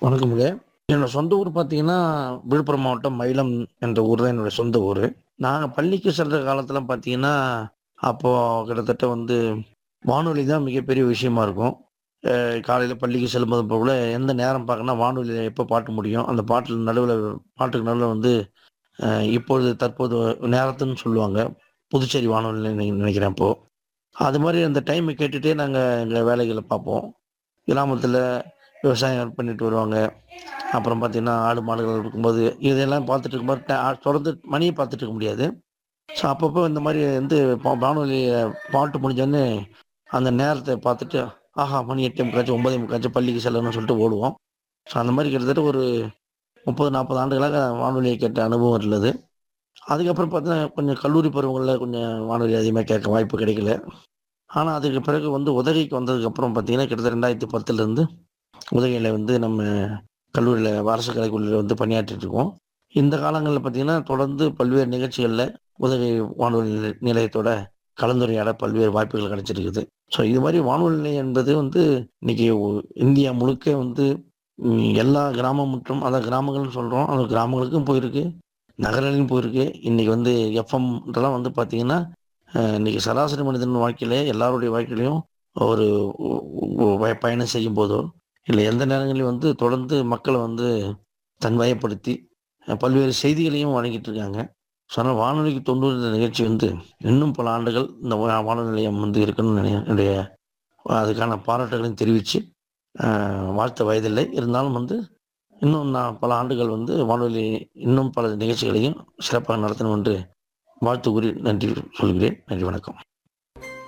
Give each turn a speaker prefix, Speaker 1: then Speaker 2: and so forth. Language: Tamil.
Speaker 1: வணக்கமுங்க என்னோட சொந்த ஊர் பார்த்தீங்கன்னா விழுப்புரம் மாவட்டம் மயிலம் என்ற ஊர் தான் என்னோட சொந்த ஊர் நான் பள்ளிக்கு செல்ற காலத்துல பார்த்தீங்கன்னா அப்போ கிட்டத்தட்ட வந்து வானொலி தான் மிகப்பெரிய விஷயமா இருக்கும் அஹ் காலையில பள்ளிக்கு செல்லும்போது போல எந்த நேரம் பார்க்கணும் வானொலியில் எப்போ பாட்டு முடியும் அந்த பாட்டில் நடுவில் பாட்டுக்கு நடுவில் வந்து அஹ் இப்பொழுது தற்போது நேரத்துன்னு சொல்லுவாங்க புதுச்சேரி வானொலி நினைக்கிறேன் இப்போ அது மாதிரி அந்த டைமை கேட்டுட்டே நாங்கள் எங்கள் வேலைகளை பார்ப்போம் கிராமத்தில் விவசாயம் பண்ணிட்டு வருவாங்க அப்புறம் பார்த்தீங்கன்னா ஆடு மாடுகள் இருக்கும்போது இதெல்லாம் பார்த்துட்டு இருக்கும்போது ட- தொடர்ந்து மணியை பார்த்துட்டு இருக்க முடியாது ஸோ அப்பப்போ இந்த மாதிரி வந்து பா- வானொலி பாட்டு முடிஞ்சோடனே அந்த நேரத்தை பார்த்துட்டு ஆஹா மணி எட்டு முக்காச்சும் ஒன்பது முக்காச்சும் பள்ளிக்கு செல்லணும்னு சொல்லிட்டு ஓடுவோம் ஸோ அந்த மாதிரி கிட்டத்தட்ட ஒரு முப்பது நாற்பது ஆண்டுகளாக வானொலியை கேட்ட அனுபவம் இருந்தது அதுக்கப்புறம் பார்த்தீங்கன்னா கொஞ்சம் கல்லூரி பருவங்களில் கொஞ்சம் வானொலி அதிகமாக கேட்க வாய்ப்பு கிடைக்கல ஆனால் அதுக்கு பிறகு வந்து உதகைக்கு வந்ததுக்கப்புறம் பார்த்தீங்கன்னா கிட்டத்தட்ட ரெண்டாயிரத்தி பத்துலேருந்து உதகையில் வந்து நம்ம கல்லூரியில் அரசு கலைக்கல்லூரியில் வந்து பணியாற்றிட்டு இருக்கோம் இந்த காலங்களில் பார்த்தீங்கன்னா தொடர்ந்து பல்வேறு நிகழ்ச்சிகளில் உதகை வானொலி நிலை- நிலையத்தோட கலந்துரையாட பல்வேறு வாய்ப்புகள் கிடைச்சிருக்குது ஸோ இது மாதிரி வானொலி நிலையம் என்பது வந்து இன்னைக்கு ஒ- இந்தியா முழுக்க வந்து ம், எல்லா கிராமம் மற்றும் அதான் கிராமங்கள்னு சொல்கிறோம் அந்த கிராமங்களுக்கும் போயிருக்கு நகரங்களையும் போயிருக்கு இன்னைக்கு வந்து எஃப்எம்ன்றலாம் வந்து பார்த்தீங்கன்னா அஹ், இன்னைக்கு சராசரி மனிதன் வாழ்க்கையிலே எல்லாருடைய வாழ்க்கையிலையும் ஒரு ஒ- ஒ- பய- பயணம் செய்யும் போதோ இல்லை எந்த நேரங்களிலும் வந்து தொடர்ந்து மக்களை வந்து தன்வயப்படுத்தி அஹ், பல்வேறு செய்திகளையும் வழங்கிட்டு இருக்காங்க ஸோ அதனால் வானொலிக்கு தொண்ணூறு இந்த நிகழ்ச்சி வந்து இன்னும் பல ஆண்டுகள் இந்த வா- வானொலி நிலையம் வந்து இருக்கணும்னு நினை- என்னுடைய அதுக்கான பாராட்டுகளையும் தெரிவித்து வாழ்த்த வயதில்லை இருந்தாலும் வந்து இன்னும் நான் பல ஆண்டுகள் வந்து வானொலி இன்னும் பல நிகழ்ச்சிகளையும் சிறப்பாக நடத்தணும் என்று வாழ்த்து கூறி நன்றி சொல்கிறேன் நன்றி வணக்கம்